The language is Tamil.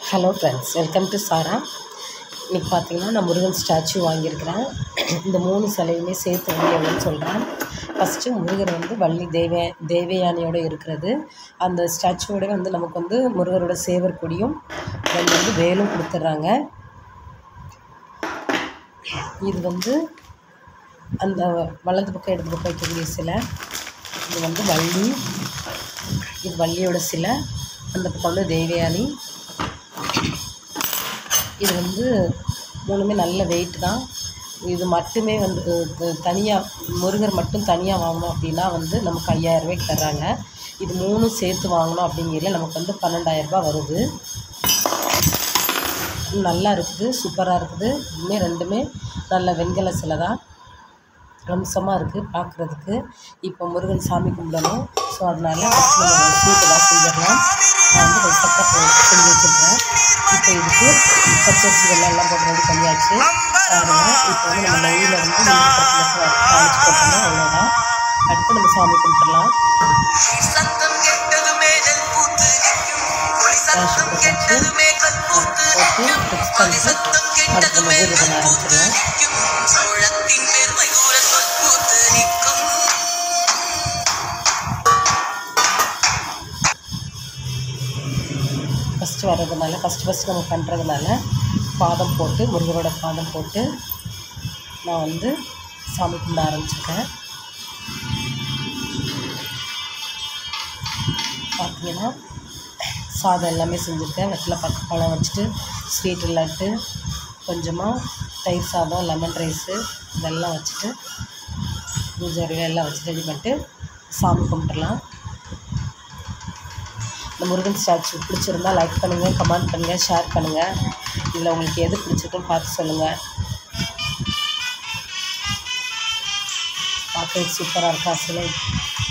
hello friends welcome to Sara இன்றைக்கி பார்த்தீங்கன்னா நான் முருகன் ஸ்டாச்சு வாங்கியிருக்கிறேன் இந்த மூணு சிலையுமே சேர்த்து வந்து எவ்வளோன்னு சொல்கிறேன் ஃபஸ்ட்டு முருகர் வந்து வள்ளி தேவ தேவயானியோடு இருக்கிறது அந்த ஸ்டாச்சுவோட வந்து நமக்கு வந்து முருகரோட சேவர் கொடியும் ரெண்டு வந்து வேலும் கொடுத்துட்றாங்க இது வந்து அந்த வலது பக்கம் இடது பக்கம் வைக்கக்கூடிய சிலை இது வந்து வள்ளி இது வள்ளியோட சிலை அந்த பக்கம் வந்து தேவயானி இது வந்து மூணுமே நல்ல வெயிட் தான் இது மட்டுமே வந்து தனியாக முருகர் மட்டும் தனியாக வாங்கணும் அப்படின்னா வந்து நமக்கு ஐயாயிரரூபாய்க்கு தர்றாங்க இது மூணும் சேர்த்து வாங்கணும் அப்படிங்கிறதுல நமக்கு வந்து பன்னெண்டாயிரரூபா வருது நல்லா இருக்குது சூப்பராக இருக்குது இதுவுமே ரெண்டுமே நல்ல வெண்கல சிலை தான் அம்சமாக இருக்குது பார்க்குறதுக்கு இப்போ முருகன் சாமி கும்பிடணும் ஸோ அதனால் ஃபஸ்ட்டு நம்ம ஸ்வீட் எல்லாம் செஞ்சிடலாம் நான் வந்து ஒரு சக்கரை செஞ்சு வச்சுருக்கேன் இப்போ இதுக்கு பச்சரிசி வெள்ளம் எல்லாம் போட்டு ரெடி பண்ணியாச்சு பாருங்க இப்போ வந்து நம்ம நெய்யில் வந்து நெய் பக்கத்தில் காமிச்சு போட்டோம்னா அவ்வளோதான் அடுத்து நம்ம சாமி கும்பிட்டுலாம் சத்தம் கெட்டதுமே நெல் பூத்து நிற்கும் ஒளி சத்தம் கெட்டதுமே கல் பூத்து நிற்கும் ஒளி சத்தம் கெட்டதுமே நெல் பூத்து நிற்கும் சோழத்தின் பெருமை கூற சொல் பூத்து நிற்கும் ஃபஸ்ட்டு வர்றதுனால ஃபஸ்ட்டு ஃபஸ்ட்டு நம்ம பண்ணுறதுனால பாதம் போட்டு முருகரோட பாதம் போட்டு நான் வந்து சாமி கும்பிட ஆரம்பிச்சிருக்கேன் பார்த்தீங்கன்னா சாதம் எல்லாமே செஞ்சுருக்கேன் வெற்றில பக்க பழம் வச்சுட்டு ஸ்வீட் லட்டு கொஞ்சமாக தயிர் சாதம் லெமன் ரைஸு இதெல்லாம் வச்சுட்டு பூஜை அறையில எல்லாம் வச்சு ரெடி பண்ணிட்டு சாமி கும்பிட்டுலாம் இந்த முருகன் ஸ்டாச்சு பிடிச்சிருந்தா லைக் பண்ணுங்கள் கமெண்ட் பண்ணுங்கள் ஷேர் பண்ணுங்கள் இதில் உங்களுக்கு எது பிடிச்சிருக்குன்னு பார்த்து சொல்லுங்கள் பார்க்க சூப்பராக இருக்கா சிலை